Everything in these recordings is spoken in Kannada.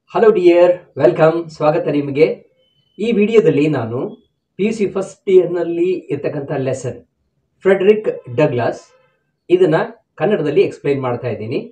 ಹಲೋ ಡಿಯರ್ ವೆಲ್ಕಮ್ ಸ್ವಾಗತ ನಿಮಗೆ ಈ ವಿಡಿಯೋದಲ್ಲಿ ನಾನು ಪಿ ಯು ಸಿ ಫಸ್ಟ್ ಇಯರ್ನಲ್ಲಿ ಇರ್ತಕ್ಕಂಥ ಲೆಸನ್ ಫ್ರೆಡ್ರಿಕ್ ಡಗ್ಲಾಸ್ ಇದನ್ನು ಕನ್ನಡದಲ್ಲಿ ಎಕ್ಸ್ಪ್ಲೈನ್ ಮಾಡ್ತಾ ಇದ್ದೀನಿ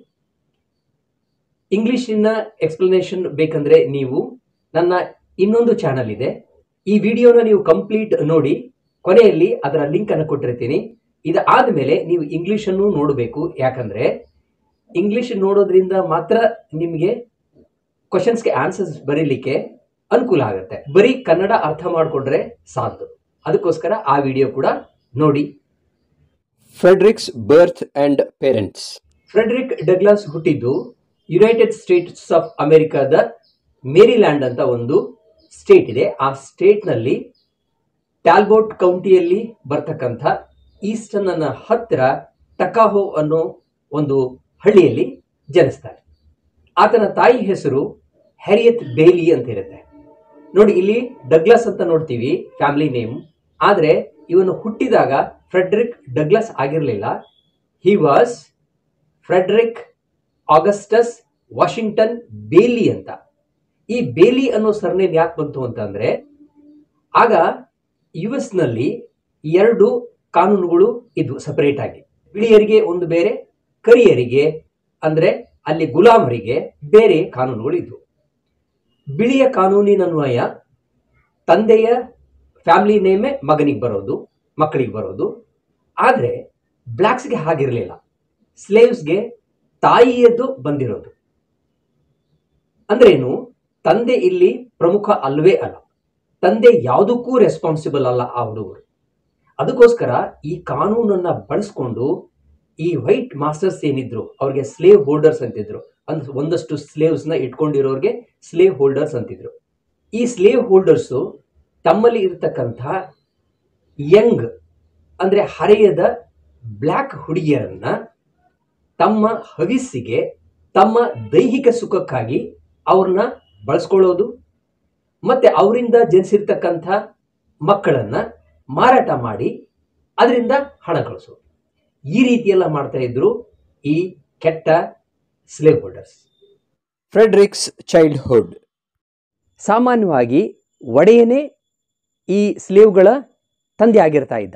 ಇಂಗ್ಲೀಷಿನ ಎಕ್ಸ್ಪ್ಲನೇಷನ್ ಬೇಕಂದರೆ ನೀವು ನನ್ನ ಇನ್ನೊಂದು ಚಾನಲ್ ಇದೆ ಈ ವಿಡಿಯೋನ ನೀವು ಕಂಪ್ಲೀಟ್ ನೋಡಿ ಕೊನೆಯಲ್ಲಿ ಅದರ ಲಿಂಕನ್ನು ಕೊಟ್ಟಿರ್ತೀನಿ ಇದಾದ ಮೇಲೆ ನೀವು ಇಂಗ್ಲೀಷನ್ನು ನೋಡಬೇಕು ಯಾಕಂದರೆ ಇಂಗ್ಲೀಷ್ ನೋಡೋದ್ರಿಂದ ಮಾತ್ರ ನಿಮಗೆ ಕ್ವಶನ್ಸ್ಗೆ ಆನ್ಸರ್ಸ್ ಬರೀಲಿಕ್ಕೆ ಅನುಕೂಲ ಆಗುತ್ತೆ ಬರೀ ಕನ್ನಡ ಅರ್ಥ ಮಾಡಿಕೊಂಡ್ರೆ ಸಾಲದು ಅದಕ್ಕೋಸ್ಕರ ಆ ವಿಡಿಯೋ ಕೂಡ ನೋಡಿ Frederick's birth and parents. Frederick Douglass ಹುಟ್ಟಿದ್ದು ಯುನೈಟೆಡ್ ಸ್ಟೇಟ್ಸ್ ಆಫ್ ಅಮೆರಿಕಾದ ಮೇರಿಲ್ಯಾಂಡ್ ಅಂತ ಒಂದು ಸ್ಟೇಟ್ ಇದೆ ಆ ಸ್ಟೇಟ್ನಲ್ಲಿ ಟ್ಯಾಲ್ಬೋಟ್ ಕೌಂಟಿಯಲ್ಲಿ ಬರ್ತಕ್ಕಂಥ ಈಸ್ಟರ್ನ್ ಅನ್ನ ಹತ್ತಿರ ಟಕಾಹೋ ಅನ್ನೋ ಒಂದು ಹಳ್ಳಿಯಲ್ಲಿ ಜನಿಸ್ತಾರೆ ಆತನ ತಾಯಿ ಹೆಸರು ಹ್ಯಾರಿಯತ್ ಬೇಲಿ ಅಂತ ಇರುತ್ತೆ ನೋಡಿ ಇಲ್ಲಿ ಡಗ್ಲಾಸ್ ಅಂತ ನೋಡ್ತೀವಿ ಫ್ಯಾಮಿಲಿ ನೇಮ್ ಆದರೆ ಇವನು ಹುಟ್ಟಿದಾಗ ಫ್ರೆಡ್ರಿಕ್ ಡಗ್ಲಾಸ್ ಆಗಿರಲಿಲ್ಲ he was Frederick Augustus Washington Bailey ಅಂತ ಈ ಬೇಲಿ ಅನ್ನೋ ಸರ್ನೇಮ್ ಯಾಕೆ ಬಂತು ಅಂತಂದ್ರೆ ಆಗ ಯು ಎಸ್ ನಲ್ಲಿ ಎರಡು ಕಾನೂನುಗಳು ಇದ್ವು ಸಪರೇಟ್ ಆಗಿ ಬಿಳಿಯರಿಗೆ ಒಂದು ಬೇರೆ ಕರಿಯರಿಗೆ ಅಂದ್ರೆ ಅಲ್ಲಿ ಗುಲಾಮರಿಗೆ ಬೇರೆ ಕಾನೂನುಗಳು ಇದ್ವು ಬಿಳಿಯ ಕಾನೂನಿನನ್ವಯ ತಂದೆಯ ಫ್ಯಾಮಿಲಿ ನೇಮೇ ಮಗನಿಗೆ ಬರೋದು ಮಕ್ಕಳಿಗೆ ಬರೋದು ಆದರೆ ಬ್ಲ್ಯಾಕ್ಸ್ಗೆ ಹಾಗಿರಲಿಲ್ಲ ಸ್ಲೇವ್ಸ್ಗೆ ತಾಯಿಯದ್ದು ಬಂದಿರೋದು ಅಂದ್ರೇನು ತಂದೆ ಇಲ್ಲಿ ಪ್ರಮುಖ ಅಲ್ವೇ ಅಲ್ಲ ತಂದೆ ಯಾವುದಕ್ಕೂ ರೆಸ್ಪಾನ್ಸಿಬಲ್ ಅಲ್ಲ ಆ ಹುಡುಗರು ಅದಕ್ಕೋಸ್ಕರ ಈ ಕಾನೂನನ್ನ ಬಳಸ್ಕೊಂಡು ಈ ವೈಟ್ ಮಾಸ್ಟರ್ಸ್ ಏನಿದ್ರು ಅವ್ರಿಗೆ ಸ್ಲೇವ್ ಹೋಲ್ಡರ್ಸ್ ಅಂತಿದ್ರು ಅಂದ್ರೆ ಒಂದಷ್ಟು ಸ್ಲೇವ್ಸ್ನ ಇಟ್ಕೊಂಡಿರೋರಿಗೆ ಸ್ಲೇವ್ ಹೋಲ್ಡರ್ಸ್ ಅಂತಿದ್ರು ಈ ಸ್ಲೇವ್ ಹೋಲ್ಡರ್ಸು ತಮ್ಮಲ್ಲಿ ಇರ್ತಕ್ಕಂಥ ಯಂಗ್ ಅಂದ್ರೆ ಹರೆಯದ ಬ್ಲ್ಯಾಕ್ ಹುಡುಗಿಯರನ್ನ ತಮ್ಮ ಹವಿಸ್ಸಿಗೆ ತಮ್ಮ ದೈಹಿಕ ಸುಖಕ್ಕಾಗಿ ಅವ್ರನ್ನ ಬಳಸ್ಕೊಳ್ಳೋದು ಮತ್ತೆ ಅವರಿಂದ ಜನಿಸಿರ್ತಕ್ಕಂಥ ಮಕ್ಕಳನ್ನ ಮಾರಾಟ ಮಾಡಿ ಅದರಿಂದ ಹಣ ಗಳಿಸೋದು ಈ ರೀತಿಯೆಲ್ಲ ಮಾಡ್ತಾ ಇದ್ರು ಈ ಕೆಟ್ಟ ಸ್ಲೇವ್ ಹೋಲ್ಡರ್ಸ್ Frederick's childhood. ಸಾಮಾನ್ಯವಾಗಿ ಒಡೆಯನೇ ಈ ಸ್ಲೇವ್ಗಳ ತಂದೆ ಆಗಿರ್ತಾ ಇದ್ದ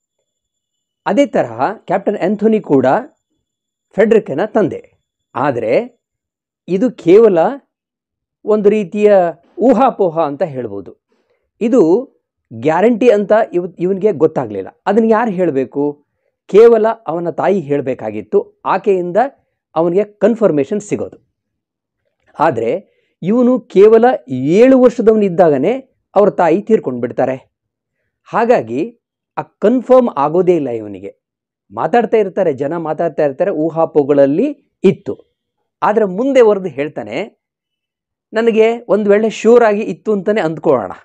ಅದೇ ತರಹ ಕ್ಯಾಪ್ಟನ್ ಆಂಥೋನಿ ಕೂಡ ಫೆಡ್ರಿಕನ ತಂದೆ ಆದರೆ ಇದು ಕೇವಲ ಒಂದು ರೀತಿಯ ಊಹಾಪೋಹ ಅಂತ ಹೇಳ್ಬೋದು ಇದು ಗ್ಯಾರಂಟಿ ಅಂತ ಇವ್ ಇವನಿಗೆ ಗೊತ್ತಾಗಲಿಲ್ಲ ಅದನ್ನು ಯಾರು ಹೇಳಬೇಕು ಕೇವಲ ಅವನ ತಾಯಿ ಹೇಳಬೇಕಾಗಿತ್ತು ಆಕೆಯಿಂದ ಅವನಿಗೆ ಕನ್ಫರ್ಮೇಷನ್ ಸಿಗೋದು ಆದರೆ ಇವನು ಕೇವಲ ಏಳು ವರ್ಷದವನಿದ್ದಾಗನೇ ಅವ್ರ ತಾಯಿ ತೀರ್ಕೊಂಡು ಬಿಡ್ತಾರೆ ಹಾಗಾಗಿ ಆ ಕನ್ಫರ್ಮ್ ಆಗೋದೇ ಇಲ್ಲ ಇವನಿಗೆ ಮಾತಾಡ್ತಾ ಇರ್ತಾರೆ ಜನ ಮಾತಾಡ್ತಾ ಇರ್ತಾರೆ ಊಹಾಪೋಗಳಲ್ಲಿ ಇತ್ತು ಆದರೆ ಮುಂದೆ ವರೆದು ಹೇಳ್ತಾನೆ ನನಗೆ ಒಂದು ವೇಳೆ ಶ್ಯೂರ್ ಆಗಿ ಇತ್ತು ಅಂತಲೇ ಅಂದ್ಕೊಳ್ಳೋಣ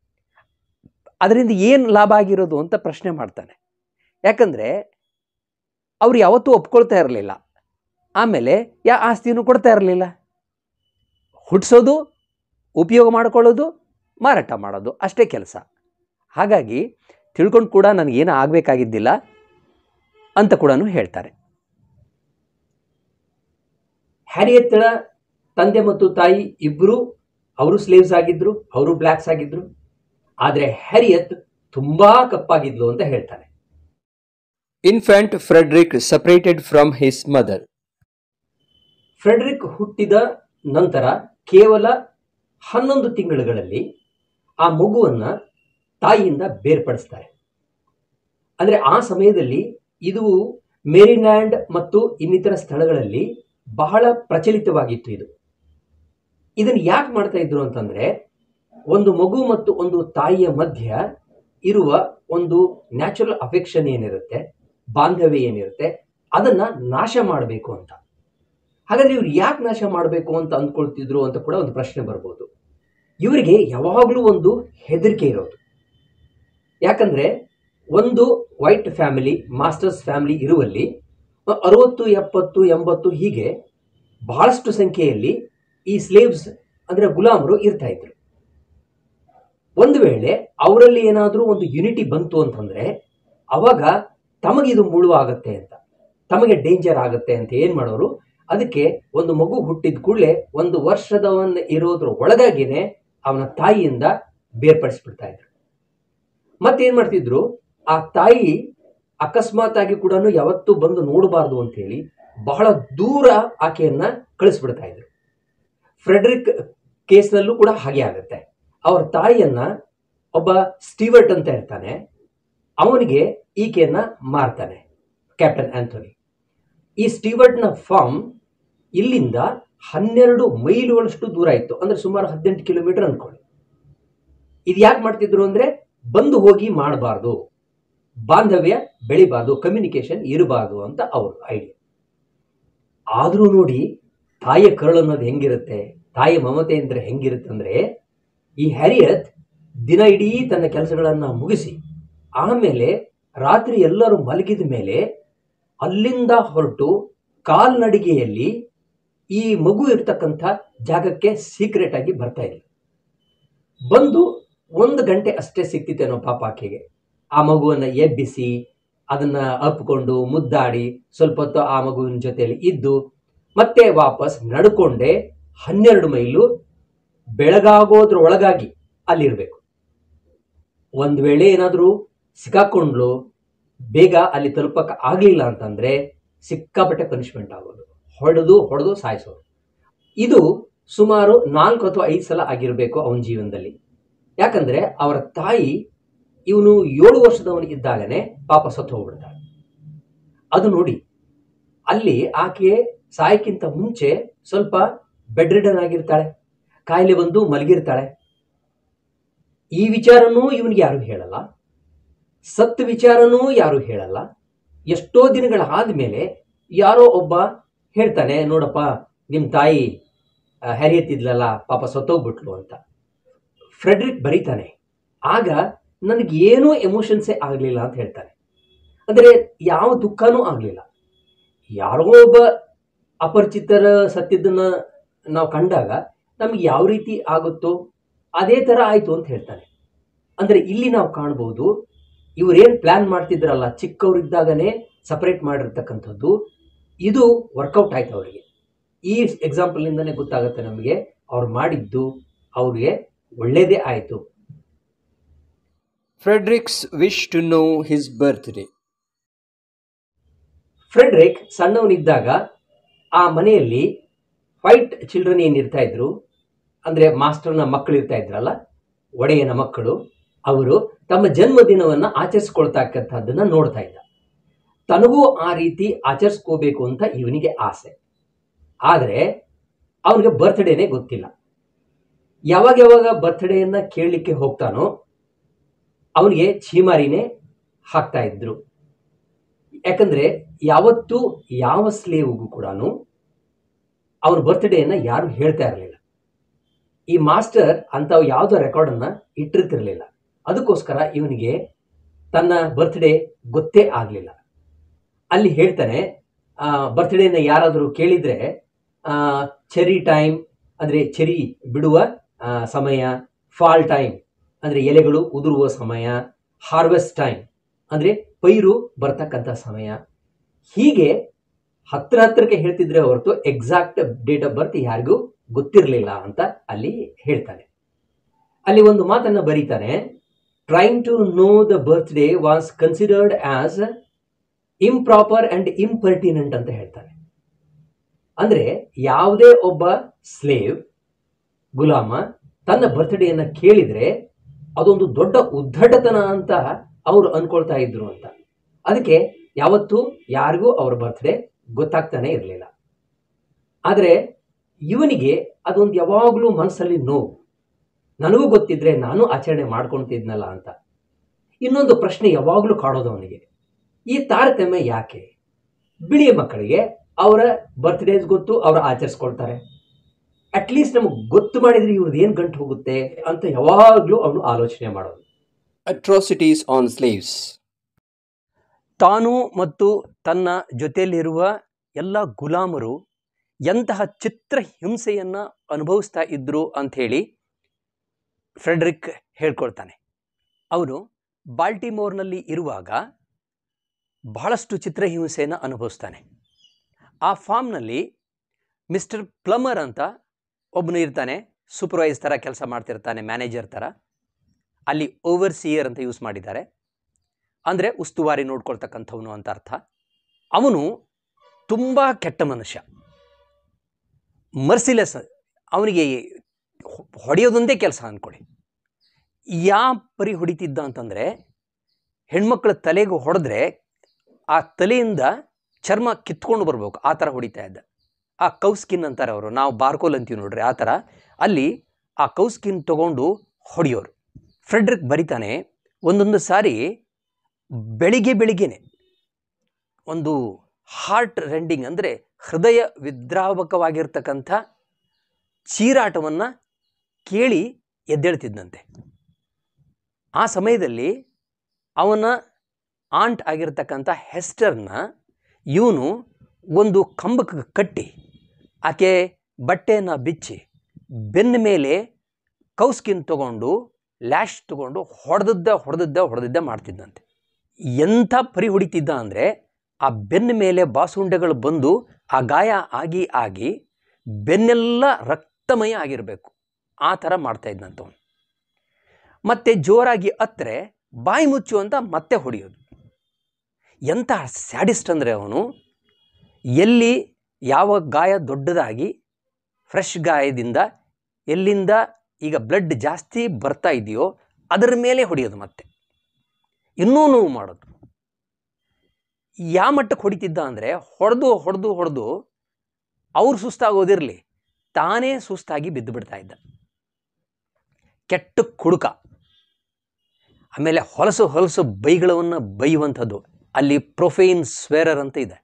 ಅದರಿಂದ ಏನು ಲಾಭ ಆಗಿರೋದು ಅಂತ ಪ್ರಶ್ನೆ ಮಾಡ್ತಾನೆ ಯಾಕಂದರೆ ಅವ್ರು ಯಾವತ್ತೂ ಒಪ್ಕೊಳ್ತಾ ಇರಲಿಲ್ಲ ಆಮೇಲೆ ಯಾ ಆಸ್ತಿನೂ ಕೊಡ್ತಾ ಇರಲಿಲ್ಲ ಹುಟ್ಟಿಸೋದು ಉಪಯೋಗ ಮಾಡ್ಕೊಳ್ಳೋದು ಮಾರಾಟ ಮಾಡೋದು ಅಷ್ಟೇ ಕೆಲಸ ಹಾಗಾಗಿ ತಿಳ್ಕೊಂಡು ಕೂಡ ನನಗೇನು ಆಗಬೇಕಾಗಿದ್ದಿಲ್ಲ ಅಂತ ಕೂಡ ಹೇಳ್ತಾರೆ ಹ್ಯಾರಿಯತ್ತರ ತಂದೆ ಮತ್ತು ತಾಯಿ ಇಬ್ಬರು ಅವರು ಸ್ಲೇವ್ಸ್ ಆಗಿದ್ರು ಅವರು ಬ್ಲ್ಯಾಕ್ಸ್ ಆಗಿದ್ರು ಆದರೆ ಹ್ಯಾರಿಯತ್ ತುಂಬಾ ಕಪ್ಪಾಗಿದ್ಲು ಅಂತ ಹೇಳ್ತಾನೆ Infant Frederick separated from his mother. Frederick ಹುಟ್ಟಿದ ನಂತರ ಕೇವಲ ಹನ್ನೊಂದು ತಿಂಗಳುಗಳಲ್ಲಿ ಆ ಮಗುವನ್ನ ತಾಯಿಯಿಂದ ಬೇರ್ಪಡಿಸ್ತಾರೆ ಅಂದರೆ ಆ ಸಮಯದಲ್ಲಿ ಇದು ಮೇರಿಲ್ಯಾಂಡ್ ಮತ್ತು ಇನ್ನಿತರ ಸ್ಥಳಗಳಲ್ಲಿ ಬಹಳ ಪ್ರಚಲಿತವಾಗಿತ್ತು ಇದು ಇದನ್ನು ಯಾಕೆ ಮಾಡ್ತಾ ಇದ್ರು ಅಂತಂದ್ರೆ ಒಂದು ಮಗು ಮತ್ತು ಒಂದು ತಾಯಿಯ ಮಧ್ಯ ಇರುವ ಒಂದು ನ್ಯಾಚುರಲ್ ಅಫೆಕ್ಷನ್ ಏನಿರುತ್ತೆ ಬಾಂಧವ್ಯ ಏನಿರುತ್ತೆ ಅದನ್ನ ನಾಶ ಮಾಡಬೇಕು ಅಂತ ಹಾಗಾದ್ರೆ ಇವ್ರು ಯಾಕೆ ನಾಶ ಮಾಡಬೇಕು ಅಂತ ಅಂದ್ಕೊಳ್ತಿದ್ರು ಅಂತ ಕೂಡ ಒಂದು ಪ್ರಶ್ನೆ ಬರ್ಬೋದು ಇವರಿಗೆ ಯಾವಾಗಲೂ ಒಂದು ಹೆದರಿಕೆ ಇರೋದು ಯಾಕಂದ್ರೆ ಒಂದು ವೈಟ್ ಫ್ಯಾಮಿಲಿ ಮಾಸ್ಟರ್ಸ್ ಫ್ಯಾಮಿಲಿ ಇರುವಲ್ಲಿ ಅರವತ್ತು ಎಪ್ಪತ್ತು ಎಂಬತ್ತು ಹೀಗೆ ಬಹಳಷ್ಟು ಸಂಖ್ಯೆಯಲ್ಲಿ ಈ ಸ್ಲೇವ್ಸ್ ಅಂದ್ರೆ ಗುಲಾಮರು ಇರ್ತಾ ಇದ್ರು ಒಂದು ವೇಳೆ ಅವರಲ್ಲಿ ಏನಾದರೂ ಒಂದು ಯುನಿಟಿ ಬಂತು ಅಂತಂದ್ರೆ ಅವಾಗ ತಮಗಿದು ಮುಳುವಾಗತ್ತೆ ಅಂತ ತಮಗೆ ಡೇಂಜರ್ ಆಗುತ್ತೆ ಅಂತ ಏನು ಮಾಡೋರು ಅದಕ್ಕೆ ಒಂದು ಮಗು ಹುಟ್ಟಿದ ಕೂಡಲೇ ಒಂದು ವರ್ಷದವನ್ನ ಇರೋದ್ರ ಒಳಗಾಗಿನೇ ಅವನ ತಾಯಿಯಿಂದ ಬೇರ್ಪಡಿಸ್ಬಿಡ್ತಾ ಇದ್ರು ಮತ್ತೇನ್ ಮಾಡ್ತಿದ್ರು ಆ ತಾಯಿ ಅಕಸ್ಮಾತ್ ಆಗಿ ಕೂಡ ಯಾವತ್ತೂ ಬಂದು ನೋಡಬಾರ್ದು ಅಂತ ಹೇಳಿ ಬಹಳ ದೂರ ಆಕೆಯನ್ನ ಕಳಿಸ್ಬಿಡ್ತಾ ಇದ್ರು ಫ್ರೆಡ್ರಿಕ್ ಕೇಸ್ನಲ್ಲೂ ಕೂಡ ಹಾಗೆ ಆಗುತ್ತೆ ಅವ್ರ ತಾಯಿಯನ್ನ ಒಬ್ಬ ಸ್ಟೀವರ್ಟ್ ಅಂತ ಇರ್ತಾನೆ ಅವನಿಗೆ ಈಕೆಯನ್ನ ಮಾರ್ತಾನೆ ಕ್ಯಾಪ್ಟನ್ ಆಂಥೋನಿ ಈ ಸ್ಟೀವರ್ಟ್ನ ಫಾರ್ಮ್ ಇಲ್ಲಿಂದ ಹನ್ನೆರಡು ಮೈಲುಗಳಷ್ಟು ದೂರ ಇತ್ತು ಅಂದ್ರೆ ಸುಮಾರು ಹದಿನೆಂಟು ಕಿಲೋಮೀಟರ್ ಅನ್ಕೊಳ್ಳಿ ಇದು ಯಾಕೆ ಮಾಡ್ತಿದ್ರು ಅಂದ್ರೆ ಬಂದು ಹೋಗಿ ಮಾಡಬಾರ್ದು ಬಾಂಧವ್ಯ ಬೆಳಿಬಾರ್ದು ಕಮ್ಯುನಿಕೇಶನ್ ಇರಬಾರ್ದು ಅಂತ ಅವ್ರ ಐಡಿಯಾ ಆದರೂ ನೋಡಿ ತಾಯಿಯ ಕರಳು ಅನ್ನೋದು ಹೆಂಗಿರುತ್ತೆ ತಾಯಿ ಮಮತೆ ಅಂದ್ರೆ ಹೆಂಗಿರುತ್ತೆ ಅಂದ್ರೆ ಈ ಹ್ಯಾರಿಯತ್ ದಿನ ಇಡೀ ತನ್ನ ಕೆಲಸಗಳನ್ನ ಮುಗಿಸಿ ಆಮೇಲೆ ರಾತ್ರಿ ಎಲ್ಲರೂ ಮಲಗಿದ ಮೇಲೆ ಅಲ್ಲಿಂದ ಹೊರಟು ಕಾಲ್ನಡಿಗೆಯಲ್ಲಿ ಈ ಮಗು ಇರ್ತಕ್ಕಂಥ ಜಾಗಕ್ಕೆ ಸೀಕ್ರೆಟ್ ಆಗಿ ಬರ್ತಾ ಇಲ್ಲ ಬಂದು ಒಂದು ಗಂಟೆ ಅಷ್ಟೇ ಸಿಕ್ತಿತ್ತೇನೋ ಪಾಪ ಆಕೆಗೆ ಆ ಮಗುವನ್ನು ಎಬ್ಬಿಸಿ ಅದನ್ನ ಅಪ್ಕೊಂಡು ಮುದ್ದಾಡಿ ಸ್ವಲ್ಪ ಹೊತ್ತು ಆ ಮಗುವಿನ ಜೊತೆಯಲ್ಲಿ ಇದ್ದು ಮತ್ತೆ ವಾಪಸ್ ನಡ್ಕೊಂಡೆ ಹನ್ನೆರಡು ಮೈಲು ಬೆಳಗಾಗೋದ್ರ ಒಳಗಾಗಿ ಅಲ್ಲಿರ್ಬೇಕು ಒಂದ್ ವೇಳೆ ಏನಾದರೂ ಸಿಕ್ಕಾಕೊಂಡ್ಲು ಬೇಗ ಅಲ್ಲಿ ತಲುಪಕ್ಕೆ ಆಗ್ಲಿಲ್ಲ ಅಂತಂದ್ರೆ ಸಿಕ್ಕಾಪಟ್ಟೆ ಪನಿಷ್ಮೆಂಟ್ ಆಗೋದು ಹೊಡೆದು ಹೊಡೆದು ಸಾಯಿಸೋದು ಇದು ಸುಮಾರು ನಾಲ್ಕು ಅಥವಾ ಐದು ಸಲ ಆಗಿರಬೇಕು ಅವನ ಜೀವನದಲ್ಲಿ ಯಾಕಂದ್ರೆ ಅವರ ತಾಯಿ ಇವನು ಏಳು ವರ್ಷದವನು ಇದ್ದಾಗನೇ ಪಾಪ ಸತ್ತು ಹೋಗ್ಬಿಡ್ತಾಳೆ ಅದು ನೋಡಿ ಅಲ್ಲಿ ಆಕೆ ಸಾಯಕ್ಕಿಂತ ಮುಂಚೆ ಸ್ವಲ್ಪ ಬೆಡ್ ರಿಡನ್ ಆಗಿರ್ತಾಳೆ ಕಾಯಿಲೆ ಬಂದು ಮಲಗಿರ್ತಾಳೆ ಈ ವಿಚಾರನೂ ಇವನಿಗೆ ಯಾರು ಹೇಳಲ್ಲ ಸತ್ ವಿಚಾರನೂ ಯಾರು ಹೇಳಲ್ಲ ಎಷ್ಟೋ ದಿನಗಳ ಆದ್ಮೇಲೆ ಯಾರೋ ಒಬ್ಬ ಹೇಳ್ತಾನೆ ನೋಡಪ್ಪ ನಿಮ್ಮ ತಾಯಿ ಆ, ಹ್ಯಾರಿಯತ್ ಇದ್ಲಲ್ಲ ಪಾಪ ಸತ್ತೋಗ್ಬಿಟ್ಲು ಅಂತ ಫ್ರೆಡ್ರಿಕ್ ಬರೀತಾನೆ ಆಗ ನನಗೆ ಏನೂ ಎಮೋಷನ್ಸೇ ಆಗಲಿಲ್ಲ ಅಂತ ಹೇಳ್ತಾನೆ ಅಂದರೆ ಯಾವ ದುಃಖನೂ ಆಗಲಿಲ್ಲ ಯಾರೋ ಒಬ್ಬ ಅಪರಿಚಿತರ ಸತ್ತಿದ್ದನ್ನ ನಾವು ಕಂಡಾಗ ನಮ್ಗೆ ಯಾವ ರೀತಿ ಆಗುತ್ತೋ ಅದೇ ಥರ ಆಯಿತು ಅಂತ ಹೇಳ್ತಾನೆ ಅಂದರೆ ಇಲ್ಲಿ ನಾವು ಕಾಣ್ಬೋದು ಇವರೇನು ಪ್ಲ್ಯಾನ್ ಮಾಡ್ತಿದ್ರಲ್ಲ ಚಿಕ್ಕವರಿದ್ದಾಗನೇ ಸಪರೇಟ್ ಮಾಡಿರ್ತಕ್ಕಂಥದ್ದು ಇದು ವರ್ಕೌಟ್ ಆಯ್ತು ಅವರಿಗೆ ಈ ಎಕ್ಸಾಂಪಲ್ನಿಂದನೇ ಗೊತ್ತಾಗುತ್ತೆ ನಮಗೆ ಅವ್ರು ಮಾಡಿದ್ದು ಅವ್ರಿಗೆ ಒಳ್ಳೇದೇ ಆಯಿತು Frederick's wish to know his birthday. Frederick ಸಣ್ಣವನಿದ್ದಾಗ ಆ ಮನೆಯಲ್ಲಿ ವೈಟ್ ಚಿಲ್ಡ್ರನ್ ಏನಿರ್ತಾ ಇದ್ರು ಅಂದರೆ ಮಾಸ್ಟರ್ನ ಮಕ್ಕಳು ಇರ್ತಾ ಇದ್ರಲ್ಲ ಒಡೆಯನ ಮಕ್ಕಳು ಅವರು ತಮ್ಮ ಜನ್ಮದಿನವನ್ನು ಆಚರಿಸ್ಕೊಳ್ತಕ್ಕಂಥದ್ದನ್ನ ನೋಡ್ತಾ ಇದ್ದ ತನಗೂ ಆ ರೀತಿ ಆಚರಿಸ್ಕೋಬೇಕು ಅಂತ ಇವನಿಗೆ ಆಸೆ ಆದರೆ ಅವನಿಗೆ ಬರ್ತ್ಡೇನೇ ಗೊತ್ತಿಲ್ಲ ಯಾವಾಗ ಯಾವಾಗ ಬರ್ತ್ಡೇಯನ್ನ ಕೇಳಲಿಕ್ಕೆ ಹೋಗ್ತಾನೋ ಅವನಿಗೆ ಛೀಮಾರಿನೇ ಹಾಕ್ತಾ ಇದ್ರು ಯಾಕಂದ್ರೆ ಯಾವತ್ತೂ ಯಾವ ಸ್ಲೇವ್ಗೂ ಕೂಡ ಅವನ ಬರ್ತ್ಡೇಯನ್ನ ಯಾರು ಹೇಳ್ತಾ ಇರಲಿಲ್ಲ ಈ ಮಾಸ್ಟರ್ ಅಂಥವು ಯಾವುದೋ ರೆಕಾರ್ಡನ್ನು ಇಟ್ಟಿರ್ತಿರ್ಲಿಲ್ಲ ಅದಕ್ಕೋಸ್ಕರ ಇವನಿಗೆ ತನ್ನ ಬರ್ತ್ಡೇ ಗೊತ್ತೇ ಆಗಲಿಲ್ಲ ಅಲ್ಲಿ ಹೇಳ್ತಾನೆ ಬರ್ತ್ಡೇನ ಯಾರಾದರೂ ಕೇಳಿದರೆ ಚೆರಿ ಟೈಮ್ ಅಂದರೆ ಚೆರಿ ಬಿಡುವ ಆ, ಸಮಯ ಫಾಲ್ ಟೈಮ್ ಅಂದರೆ ಎಲೆಗಳು ಉದುರುವ ಸಮಯ ಹಾರ್ವೆಸ್ಟ್ ಟೈಮ್ ಅಂದರೆ ಪೈರು ಬರ್ತಕ್ಕಂಥ ಸಮಯ ಹೀಗೆ ಹತ್ರ ಹತ್ರಕ್ಕೆ ಹೇಳ್ತಿದ್ರೆ ಹೊರತು ಎಕ್ಸಾಕ್ಟ್ ಡೇಟ್ ಆಫ್ ಬರ್ತ್ ಯಾರಿಗೂ ಗೊತ್ತಿರಲಿಲ್ಲ ಅಂತ ಅಲ್ಲಿ ಹೇಳ್ತಾನೆ ಅಲ್ಲಿ ಒಂದು ಮಾತನ್ನ ಬರೀತಾನೆ trying to know the birthday was considered as improper and impertinent ಅಂತ ಹೇಳ್ತಾನೆ ಅಂದ್ರೆ ಯಾವುದೇ ಒಬ್ಬ ಸ್ಲೇವ್ ಗುಲಾಮ ತನ್ನ ಬರ್ತ್ಡೇಯನ್ನ ಕೇಳಿದ್ರೆ ಅದೊಂದು ದೊಡ್ಡ ಉದ್ದಟತನ ಅಂತ ಅವರು ಅನ್ಕೊಳ್ತಾ ಇದ್ರು ಅಂತ ಅದಕ್ಕೆ ಯಾವತ್ತೂ ಯಾರಿಗೂ ಅವ್ರ ಬರ್ತ್ಡೇ ಗೊತ್ತಾಗ್ತಾನೆ ಇರಲಿಲ್ಲ ಆದರೆ ಇವನಿಗೆ ಅದೊಂದು ಯಾವಾಗಲೂ ಮನಸ್ಸಲ್ಲಿ ನೋವು ನನಗೂ ಗೊತ್ತಿದ್ರೆ ನಾನು ಆಚರಣೆ ಮಾಡ್ಕೊಳ್ತಿದ್ನಲ್ಲ ಅಂತ ಇನ್ನೊಂದು ಪ್ರಶ್ನೆ ಯಾವಾಗಲೂ ಕಾಡೋದು ಅವನಿಗೆ ಈ ತಾರತಮ್ಯ ಯಾಕೆ ಬಿಳಿಯ ಮಕ್ಕಳಿಗೆ ಅವರ ಬರ್ತ್ಡೇಸ್ ಗೊತ್ತು ಅವರು ಆಚರಿಸ್ಕೊಳ್ತಾರೆ ಅಟ್ಲೀಸ್ಟ್ ನಮಗೆ ಗೊತ್ತು ಮಾಡಿದ್ರೆ ಇವ್ರದ್ದು ಏನು ಗಂಟು ಹೋಗುತ್ತೆ ಅಂತ ಯಾವಾಗಲೂ ಅವನು ಆಲೋಚನೆ ಮಾಡೋದು Atrocities on slaves. ತಾನು ಮತ್ತು ತನ್ನ ಜೊತೆಯಲ್ಲಿರುವ ಎಲ್ಲ ಗುಲಾಮರು ಎಂತಹ ಚಿತ್ರ ಹಿಂಸೆಯನ್ನು ಅನುಭವಿಸ್ತಾ ಇದ್ರು ಅಂಥೇಳಿ ಫ್ರೆಡ್ರಿಕ್ ಹೇಳ್ಕೊಳ್ತಾನೆ ಅವನು ಬಾಲ್ಟಿಮೋರ್ನಲ್ಲಿ ಇರುವಾಗ ಬಹಳಷ್ಟು ಚಿತ್ರಹಿಂಸೆಯನ್ನು ಅನುಭವಿಸ್ತಾನೆ ಆ ಫಾರ್ಮ್ನಲ್ಲಿ ಮಿಸ್ಟರ್ ಪ್ಲಮರ್ ಅಂತ ಒಬ್ಬನು ಇರ್ತಾನೆ ಸೂಪರ್ವೈಸ್ ಥರ ಕೆಲಸ ಮಾಡ್ತಿರ್ತಾನೆ ಮ್ಯಾನೇಜರ್ ಥರ ಅಲ್ಲಿ ಓವರ್ಸಿಯರ್ ಅಂತ ಯೂಸ್ ಮಾಡಿದ್ದಾರೆ ಅಂದರೆ ಉಸ್ತುವಾರಿ ನೋಡ್ಕೊಳ್ತಕ್ಕಂಥವನು ಅಂತ ಅರ್ಥ ಅವನು ತುಂಬ ಕೆಟ್ಟ ಮನುಷ್ಯ ಮರ್ಸಿಲೆಸ್ ಅವನಿಗೆ ಹೊ- ಹೊಡೆಯೋದೊಂದೇ ಕೆಲಸ ಅಂದ್ಕೊಳ್ಳಿ ಯಾ ಪರಿ ಹೊಡಿತಿದ್ದ ಅಂತಂದರೆ ಹೆಣ್ಮಕ್ಳ ತಲೆಗೆ ಹೊಡೆದ್ರೆ ಆ ತಲೆಯಿಂದ ಚರ್ಮ ಕಿತ್ಕೊಂಡು ಬರ್ಬೇಕು ಆ ಥರ ಹೊಡಿತಾ ಇದ್ದ ಆ ಕೌ ಸ್ಕಿನ್ ಅಂತಾರೆ ಅವರು ನಾವು ಬಾರ್ಕೋಲ್ ಅಂತೀವಿ ನೋಡ್ರಿ ಆ ಥರ ಅಲ್ಲಿ ಆ ಕೌ ಸ್ಕಿನ್ ತಗೊಂಡು ಹೊಡೆಯೋರು ಫ್ರೆಡ್ರಿಕ್ ಬರಿತಾನೆ ಒಂದೊಂದು ಸಾರಿ ಬೆಳಿಗ್ಗೆ ಬೆಳಿಗ್ಗೆನೆ ಒಂದು ಹಾರ್ಟ್ ರೆಂಡಿಂಗ್ ಅಂದರೆ ಹೃದಯ ವಿದ್ರಾವಕವಾಗಿರ್ತಕ್ಕಂಥ ಚೀರಾಟವನ್ನು ಕೇಳಿ ಎದ್ದೇಳ್ತಿದ್ದಂತೆ ಆ ಸಮಯದಲ್ಲಿ ಅವನ ಆಂಟ್ ಆಗಿರ್ತಕ್ಕಂಥ ಹೆಸ್ಟರ್ನ ಇವನು ಒಂದು ಕಂಬಕ್ಕೆ ಕಟ್ಟಿ ಆಕೆ ಬಟ್ಟೆಯನ್ನು ಬಿಚ್ಚಿ ಬೆನ್ನ ಮೇಲೆ ಕೌಸ್ಕಿನ್ ತಗೊಂಡು ಲ್ಯಾಶ್ ತಗೊಂಡು ಹೊಡೆದದ್ದ ಹೊಡೆದದ್ದ ಹೊಡೆದದ್ದ ಮಾಡ್ತಿದ್ದಂತೆ ಎಂಥ ಪರಿ ಹೊಡಿತಿದ್ದ ಅಂದರೆ ಆ ಬೆನ್ನ ಮೇಲೆ ಬಾಸುಂಡೆಗಳು ಬಂದು ಆ ಗಾಯ ಆಗಿ ಆಗಿ ಬೆನ್ನೆಲ್ಲ ರಕ್ತಮಯ ಆಗಿರಬೇಕು ಆ ಥರ ಮಾಡ್ತಾ ಇದ್ದಂಥವನು ಮತ್ತೆ ಜೋರಾಗಿ ಅತ್ತರೆ ಬಾಯಿ ಮುಚ್ಚು ಅಂತ ಮತ್ತೆ ಹೊಡೆಯೋದು ಎಂಥ ಸ್ಯಾಡಿಸ್ಟ್ ಅಂದರೆ ಅವನು ಎಲ್ಲಿ ಯಾವ ಗಾಯ ದೊಡ್ಡದಾಗಿ ಫ್ರೆಶ್ ಗಾಯದಿಂದ ಎಲ್ಲಿಂದ ಈಗ ಬ್ಲಡ್ ಜಾಸ್ತಿ ಬರ್ತಾ ಇದೆಯೋ ಅದರ ಮೇಲೆ ಹೊಡೆಯೋದು ಮತ್ತೆ ಇನ್ನೂ ನೋವು ಮಾಡೋದು ಯಾವ ಮಟ್ಟಕ್ಕೆ ಹೊಡಿತಿದ್ದ ಅಂದರೆ ಹೊಡೆದು ಹೊಡೆದು ಹೊಡೆದು ಅವ್ರು ಸುಸ್ತಾಗೋದಿರಲಿ ತಾನೇ ಸುಸ್ತಾಗಿ ಬಿದ್ದು ಬಿಡ್ತಾ ಇದ್ದ ಕೆಟ್ಟ ಕುಡುಕ ಆಮೇಲೆ ಹೊಲಸು ಹೊಲಸು ಬೈಗಳವನ್ನು ಬೈಯುವಂಥದ್ದು ಅಲ್ಲಿ ಪ್ರೊಫೈನ್ ಸ್ವೇರರ್ ಅಂತ ಇದೆ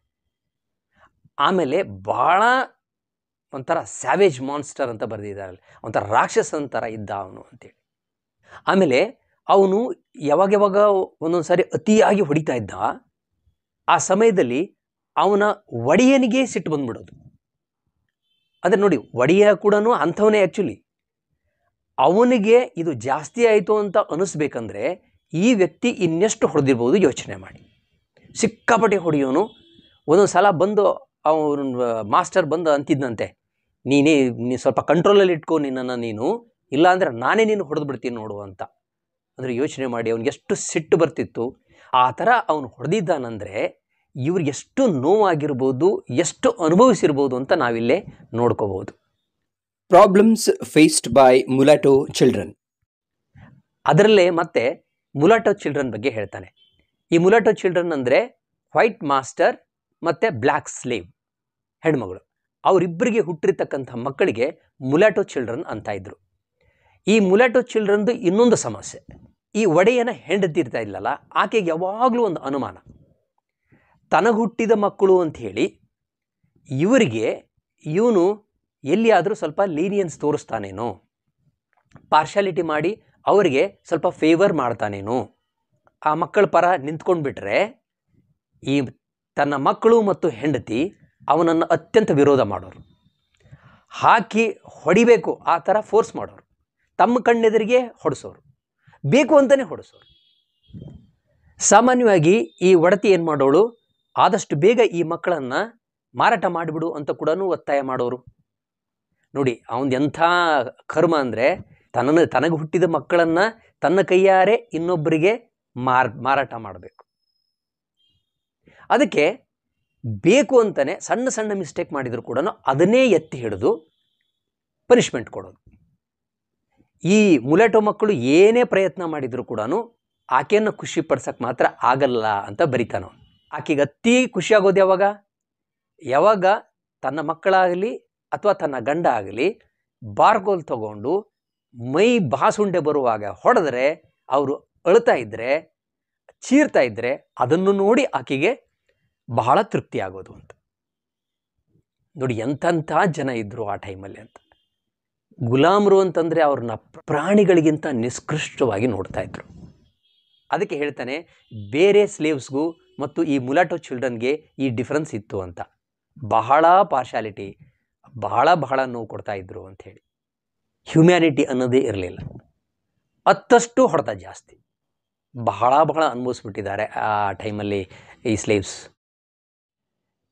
ಆಮೇಲೆ ಭಾಳ ಒಂಥರ ಸ್ಯಾವೇಜ್ ಮಾನ್ಸ್ಟರ್ ಅಂತ ಬರೆದಿದ್ದಾರೆ ಒಂಥರ ರಾಕ್ಷಸನ ಥರ ಇದ್ದ ಅವನು ಅಂತೇಳಿ ಆಮೇಲೆ ಅವನು ಯಾವಾಗ ಯಾವಾಗ ಒಂದೊಂದು ಸಾರಿ ಅತಿಯಾಗಿ ಹೊಡಿತಾ ಇದ್ದ ಆ ಸಮಯದಲ್ಲಿ ಅವನ ಒಡೆಯನಿಗೆ ಸಿಟ್ಟು ಬಂದ್ಬಿಡೋದು ಅಂದರೆ ನೋಡಿ ಒಡೆಯ ಕೂಡ ಅಂಥವನೇ ಆ್ಯಕ್ಚುಲಿ ಅವನಿಗೆ ಇದು ಜಾಸ್ತಿ ಆಯಿತು ಅಂತ ಅನಿಸ್ಬೇಕಂದ್ರೆ ಈ ವ್ಯಕ್ತಿ ಇನ್ನೆಷ್ಟು ಹೊಡೆದಿರ್ಬೋದು ಯೋಚನೆ ಮಾಡಿ ಸಿಕ್ಕಾಪಟ್ಟೆ ಹೊಡೆಯೋನು ಒಂದೊಂದು ಸಲ ಬಂದು ಅವನು ಮಾಸ್ಟರ್ ಬಂದು ಅಂತಿದ್ದಂತೆ ನೀನೇ ನೀ ಸ್ವಲ್ಪ ಕಂಟ್ರೋಲಲ್ಲಿ ಇಟ್ಕೋ ನಿನ್ನನ್ನು ನೀನು ಇಲ್ಲಾಂದರೆ ನಾನೇ ನೀನು ಹೊಡೆದು ಬಿಡ್ತೀನಿ ನೋಡು ಅಂತ ಅಂದರೆ ಯೋಚನೆ ಮಾಡಿ ಅವ್ನಿಗೆ ಎಷ್ಟು ಸಿಟ್ಟು ಬರ್ತಿತ್ತು ಆ ಥರ ಅವನು ಹೊಡೆದಿದ್ದಾನಂದರೆ ಇವ್ರಿಗೆ ಎಷ್ಟು ನೋವಾಗಿರ್ಬೋದು ಎಷ್ಟು ಅನುಭವಿಸಿರ್ಬೋದು ಅಂತ ನಾವಿಲ್ಲೇ ನೋಡ್ಕೋಬೋದು Problems faced by mulatto children. ಅದರಲ್ಲೇ ಮತ್ತೆ ಮುಲಾಟೋ ಚಿಲ್ಡ್ರನ್ ಬಗ್ಗೆ ಹೇಳ್ತಾನೆ ಈ ಮುಲಾಟೋ ಚಿಲ್ಡ್ರನ್ ಅಂದರೆ ವೈಟ್ ಮಾಸ್ಟರ್ ಮತ್ತು ಬ್ಲ್ಯಾಕ್ ಸ್ಲೇವ್ ಹೆಣ್ಮಗಳು ಅವರಿಬ್ಬರಿಗೆ ಹುಟ್ಟಿರ್ತಕ್ಕಂಥ ಮಕ್ಕಳಿಗೆ ಮುಲಾಟೋ ಚಿಲ್ಡ್ರನ್ ಅಂತ ಇದ್ರು ಈ ಮುಲಾಟೋ ಚಿಲ್ಡ್ರನ್ದು ಇನ್ನೊಂದು ಸಮಸ್ಯೆ ಈ ಒಡೆಯನ ಹೆಂಡತಿರ್ತಾ ಇಲ್ಲಲ್ಲ ಆಕೆಗೆ ಯಾವಾಗಲೂ ಒಂದು ಅನುಮಾನ ತನಗೆ ಹುಟ್ಟಿದ ಮಕ್ಕಳು ಅಂಥೇಳಿ ಇವರಿಗೆ ಇವನು ಎಲ್ಲಿಯಾದರೂ ಸ್ವಲ್ಪ ಲೀನಿಯನ್ಸ್ ತೋರಿಸ್ತಾನೇನೋ ಪಾರ್ಶಾಲಿಟಿ ಮಾಡಿ ಅವರಿಗೆ ಸ್ವಲ್ಪ ಫೇವರ್ ಮಾಡ್ತಾನೇನೋ ಆ ಮಕ್ಕಳ ಪರ ನಿಂತ್ಕೊಂಡ್ಬಿಟ್ರೆ ಈ ತನ್ನ ಮಕ್ಕಳು ಮತ್ತು ಹೆಂಡತಿ ಅವನನ್ನು ಅತ್ಯಂತ ವಿರೋಧ ಮಾಡೋರು ಹಾಕಿ ಹೊಡಿಬೇಕು ಆ ಥರ ಫೋರ್ಸ್ ಮಾಡೋರು ತಮ್ಮ ಕಣ್ಣೆದುರಿಗೆ ಹೊಡೆಸೋರು ಬೇಕು ಅಂತಲೇ ಹೊಡೆಸೋರು ಸಾಮಾನ್ಯವಾಗಿ ಈ ಒಡತಿ ಏನು ಮಾಡೋಳು ಆದಷ್ಟು ಬೇಗ ಈ ಮಕ್ಕಳನ್ನು ಮಾರಾಟ ಮಾಡಿಬಿಡು ಅಂತ ಕೂಡ ಒತ್ತಾಯ ಮಾಡೋರು ನೋಡಿ ಅವನ ಎಂಥ ಕರ್ಮ ಅಂದರೆ ತನ್ನ ತನಗೆ ಹುಟ್ಟಿದ ಮಕ್ಕಳನ್ನು ತನ್ನ ಕೈಯಾರೆ ಇನ್ನೊಬ್ಬರಿಗೆ ಮಾರ್ ಮಾರಾಟ ಮಾಡಬೇಕು ಅದಕ್ಕೆ ಬೇಕು ಅಂತಲೇ ಸಣ್ಣ ಸಣ್ಣ ಮಿಸ್ಟೇಕ್ ಮಾಡಿದರೂ ಕೂಡ ಅದನ್ನೇ ಎತ್ತಿ ಹಿಡಿದು ಪನಿಷ್ಮೆಂಟ್ ಕೊಡೋದು ಈ ಮುಲೆಟೋ ಮಕ್ಕಳು ಏನೇ ಪ್ರಯತ್ನ ಮಾಡಿದರೂ ಕೂಡ ಆಕೆಯನ್ನು ಖುಷಿ ಪಡ್ಸಕ್ಕೆ ಮಾತ್ರ ಆಗಲ್ಲ ಅಂತ ಬರಿತಾನ ಆಕೆಗೆ ಅತಿ ಖುಷಿ ಆಗೋದು ಯಾವಾಗ ಯಾವಾಗ ತನ್ನ ಮಕ್ಕಳಾಗಲಿ ಅಥವಾ ತನ್ನ ಗಂಡ ಆಗಲಿ ಬಾರ್ಗೋಲ್ ತಗೊಂಡು ಮೈ ಬಾಸುಂಡೆ ಬರುವಾಗ ಹೊಡೆದ್ರೆ ಅವರು ಅಳ್ತಾ ಇದ್ದರೆ ಚೀರ್ತಾ ಇದ್ದರೆ ಅದನ್ನು ನೋಡಿ ಆಕೆಗೆ ಬಹಳ ತೃಪ್ತಿ ಆಗೋದು ಅಂತ ನೋಡಿ ಎಂಥಂಥ ಜನ ಇದ್ದರು ಆ ಟೈಮಲ್ಲಿ ಅಂತ ಗುಲಾಮರು ಅಂತಂದರೆ ಅವ್ರನ್ನ ಪ್ರಾಣಿಗಳಿಗಿಂತ ನಿಷ್ಕೃಷ್ಟವಾಗಿ ನೋಡ್ತಾ ಇದ್ರು ಅದಕ್ಕೆ ಹೇಳ್ತಾನೆ ಬೇರೆ ಸ್ಲೇವ್ಸ್ಗೂ ಮತ್ತು ಈ ಮುಲಾಟೋ ಚಿಲ್ಡ್ರನ್ಗೆ ಈ ಡಿಫ್ರೆನ್ಸ್ ಇತ್ತು ಅಂತ ಬಹಳ ಪಾರ್ಶಾಲಿಟಿ ಬಹಳ ಬಹಳ ನೋವು ಕೊಡ್ತಾ ಇದ್ರು ಅಂಥೇಳಿ ಹ್ಯುಮ್ಯಾನಿಟಿ ಅನ್ನೋದೇ ಇರಲಿಲ್ಲ ಹತ್ತಷ್ಟು ಹೊಡೆತ ಜಾಸ್ತಿ ಬಹಳ ಬಹಳ ಅನುಭವಿಸ್ಬಿಟ್ಟಿದ್ದಾರೆ ಆ ಟೈಮಲ್ಲಿ ಈ ಸ್ಲೇವ್ಸ್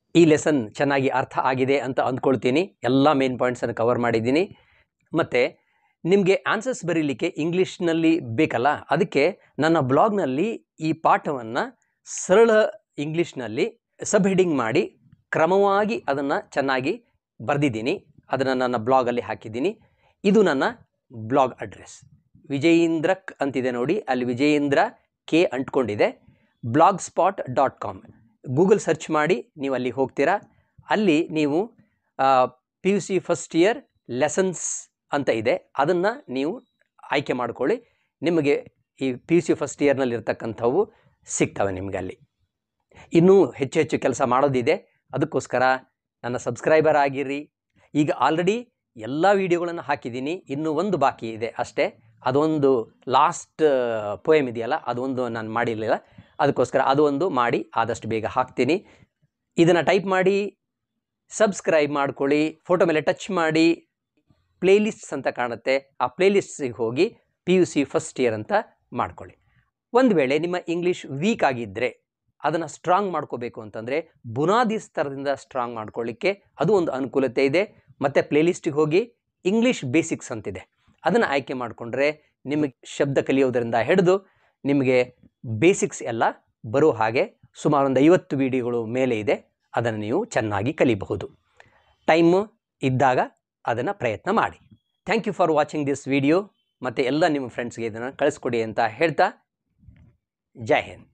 ಈ ಲೆಸನ್ ಚೆನ್ನಾಗಿ ಅರ್ಥ ಆಗಿದೆ ಅಂತ ಅಂದ್ಕೊಳ್ತೀನಿ ಎಲ್ಲ ಮೇನ್ ಪಾಯಿಂಟ್ಸನ್ನು ಕವರ್ ಮಾಡಿದ್ದೀನಿ ಮತ್ತು ನಿಮಗೆ ಆನ್ಸರ್ಸ್ ಬರೀಲಿಕ್ಕೆ ಇಂಗ್ಲೀಷ್ನಲ್ಲಿ ಬೇಕಲ್ಲ ಅದಕ್ಕೆ ನನ್ನ ಬ್ಲಾಗ್ನಲ್ಲಿ ಈ ಪಾಠವನ್ನು ಸರಳ ಇಂಗ್ಲೀಷ್ನಲ್ಲಿ ಸಬ್ ಹೆಡಿಂಗ್ ಮಾಡಿ ಕ್ರಮವಾಗಿ ಅದನ್ನು ಚೆನ್ನಾಗಿ ಬರೆದಿದ್ದೀನಿ ಅದನ್ನು ನನ್ನ ಬ್ಲಾಗಲ್ಲಿ ಹಾಕಿದ್ದೀನಿ ಇದು ನನ್ನ ಬ್ಲಾಗ್ ಅಡ್ರೆಸ್ ವಿಜಯೇಂದ್ರಕ್ ಅಂತಿದೆ ನೋಡಿ ಅಲ್ಲಿ ವಿಜಯೇಂದ್ರ ಕೆ ಅಂಟ್ಕೊಂಡಿದೆ blog spot dot com Google search ಮಾಡಿ ನೀವು ಅಲ್ಲಿ ಹೋಗ್ತೀರಾ ಅಲ್ಲಿ ನೀವು P U C first year lessons ಅಂತ ಇದೆ ಅದನ್ನು ನೀವು ಆಯ್ಕೆ ಮಾಡ್ಕೊಳ್ಳಿ ನಿಮಗೆ ಈ ಪಿ ಯು ಸಿ ಫಸ್ಟ್ ಇಯರ್ನಲ್ಲಿರ್ತಕ್ಕಂಥವು ಸಿಗ್ತವೆ ನಿಮಗೆ ಅಲ್ಲಿ ಇನ್ನೂ ಹೆಚ್ಚು ಹೆಚ್ಚು ಕೆಲಸ ಮಾಡೋದಿದೆ ಅದಕ್ಕೋಸ್ಕರ ನನ್ನ ಸಬ್ಸ್ಕ್ರೈಬರ್ ಆಗಿರ್ರಿ ಈಗ ಆಲ್ರೆಡಿ ಎಲ್ಲ ವೀಡಿಯೋಗಳನ್ನು ಹಾಕಿದ್ದೀನಿ ಇನ್ನೂ ಒಂದು ಬಾಕಿ ಇದೆ ಅಷ್ಟೇ ಅದೊಂದು ಲಾಸ್ಟ್ ಪೋಯಮ್ ಇದೆಯಲ್ಲ ಅದೊಂದು ನಾನು ಮಾಡಿರಲಿಲ್ಲ ಅದಕ್ಕೋಸ್ಕರ ಅದು ಒಂದು ಮಾಡಿ ಆದಷ್ಟು ಬೇಗ ಹಾಕ್ತೀನಿ ಇದನ್ನು ಟೈಪ್ ಮಾಡಿ ಸಬ್ಸ್ಕ್ರೈಬ್ ಮಾಡ್ಕೊಳ್ಳಿ ಫೋಟೋ ಮೇಲೆ ಟಚ್ ಮಾಡಿ ಪ್ಲೇಲಿಸ್ಟ್ಸ್ ಅಂತ ಕಾಣುತ್ತೆ ಆ ಪ್ಲೇಲಿಸ್ಟ್ಸಿಗೆ ಹೋಗಿ P U C first year ಅಂತ ಮಾಡ್ಕೊಳ್ಳಿ ಒಂದು ವೇಳೆ ನಿಮ್ಮ ಇಂಗ್ಲೀಷ್ ವೀಕ್ ಆಗಿದ್ದರೆ ಅದನ್ನು ಸ್ಟ್ರಾಂಗ್ ಮಾಡ್ಕೋಬೇಕು ಅಂತಂದರೆ ಬುನಾದಿ ಸ್ತರದಿಂದ ಸ್ಟ್ರಾಂಗ್ ಮಾಡ್ಕೊಳ್ಳಿಕ್ಕೆ ಅದು ಒಂದು ಅನುಕೂಲತೆ ಇದೆ ಮತ್ತು ಪ್ಲೇಲಿಸ್ಟಿಗೆ ಹೋಗಿ ಇಂಗ್ಲೀಷ್ ಬೇಸಿಕ್ಸ್ ಅಂತಿದೆ ಅದನ್ನು ಆಯ್ಕೆ ಮಾಡಿಕೊಂಡ್ರೆ ನಿಮಗೆ ಶಬ್ದ ಕಲಿಯೋದರಿಂದ ಹಿಡಿದು ನಿಮಗೆ ಬೇಸಿಕ್ಸ್ ಎಲ್ಲ ಬರೋ ಹಾಗೆ ಸುಮಾರು ಒಂದು ಐವತ್ತು ವಿಡಿಯೋಗಳು ಮೇಲೆ ಇದೆ ಅದನ್ನು ನೀವು ಚೆನ್ನಾಗಿ ಕಲಿಬಹುದು ಟೈಮು ಇದ್ದಾಗ ಅದನ್ನು ಪ್ರಯತ್ನ ಮಾಡಿ thank you for watching this video ಮತ್ತು ಎಲ್ಲ ನಿಮ್ಮ ಫ್ರೆಂಡ್ಸ್ಗೆ ಇದನ್ನು ಕಳಿಸ್ಕೊಡಿ ಅಂತ ಹೇಳ್ತಾ ಜೈ ಹಿಂದ್